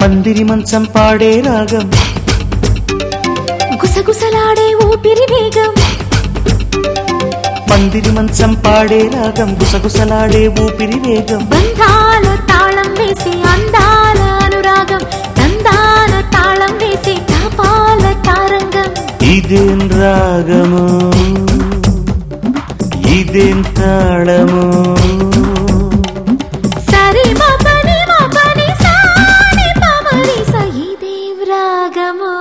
పందిరి మంచం పాడే రాగం గుసగుసలాడే ఊపిరి వేగం పందిరి మంచం పాడే రాగం గుసగుసలాడే ఊపిరి వేగం బంధాల తాళం వేసి అందాల అనురాగం దందాల తాళం వేసి తాపాల తారంగం ఇదేం రాగము ఇదేం తాళము సరి మపని మపని సాని పమరి సయిదేవ్ రాగము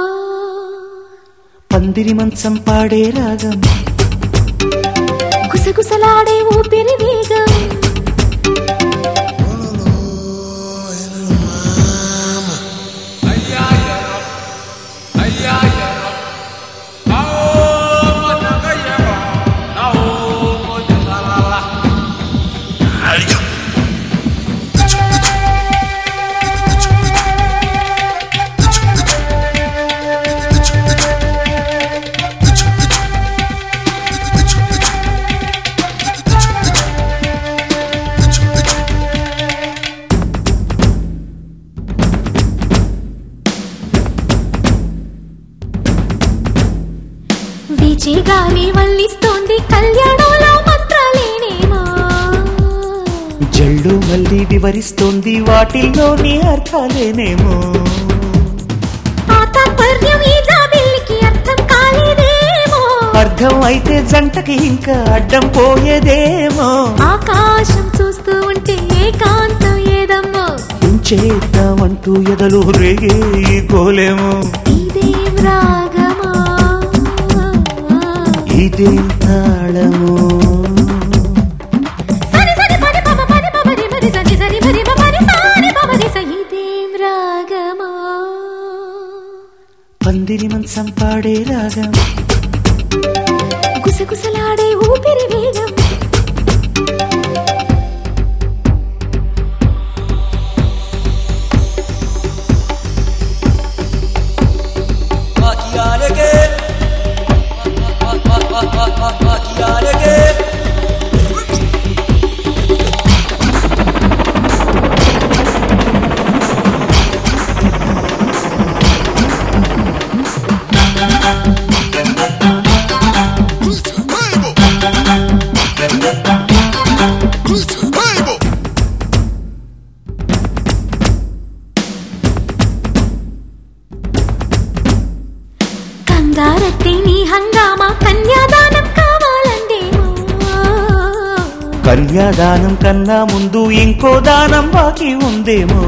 పందిరి మంచం పాడే రాగం గుసగుసలాడే ఊపిరి వేగం వీచే గాలి వల్లిస్తోంది కళ్యాణంలో మంత్రాలేనేమో జల్లు మళ్ళీ వివరిస్తోంది వాటిల్లోని అర్థాలేనేమో ఆ తాత్పర్యం ఈ జాబిల్లికి అర్థం కాలేదేమో అర్థం అయితే జంటకి ఇంకా అడ్డం పోయేదేమో ఆకాశం చూస్తూ ఉంటే ఏకాంతం ఏదమ్మో చేద్దామంటూ ఎదలు రేగే ఈ గోలేమో ఇదేం రాగమో ఇదేం తాళము సరి సరి పరి పమ పరి పమ రి మరి సరి సరి పరి పమ పరి సారి పమ రి స ఇదేం రాగమో పందిరి మంచం పాడే రాగం గుసగుసలాడే ఊపిరి వేగం కంగారట్టి నీ హంగామా కన్యాదానం కావాలందేమో కన్యాదానం కన్నా ముందు ఇంకో దానం బాకీ ఉందేమో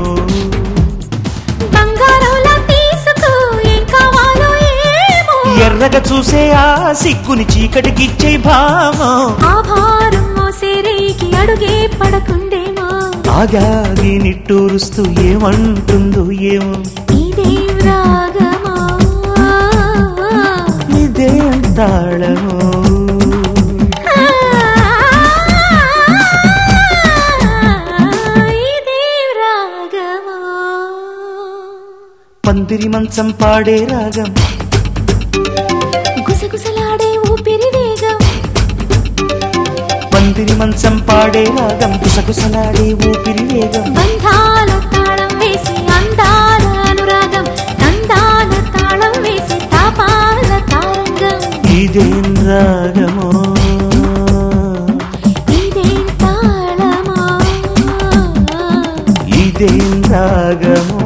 బంగారంలా తీసుకో ఏం కావాలో ఏమో ఎర్రగా చూసే ఆ సిగ్గుని చీకటికిచ్చే భామో ఆ భారం మోసే రేయికి అడుగే పడకుండేమో ఆగాగి నిట్టూరుస్తూ ఏమంటుందో ఏమో ఇదేం రాగమో ఇదేం తాళమో ఇదేం రాగమో పందిరి మంచం పాడే రాగం గుసగుసలాడే ఊపిరి వేగం పందిరి మంచం పాడే రాగం గుసగుసలాడే ఊపిరి వేగం బంధాల తాళం వేసి అందాల అనురాగం నందాల తాళం వేసి తాపాల తారంగం ఇదేం రాగమో ఇదేం తాళమో ఇదేం రాగమో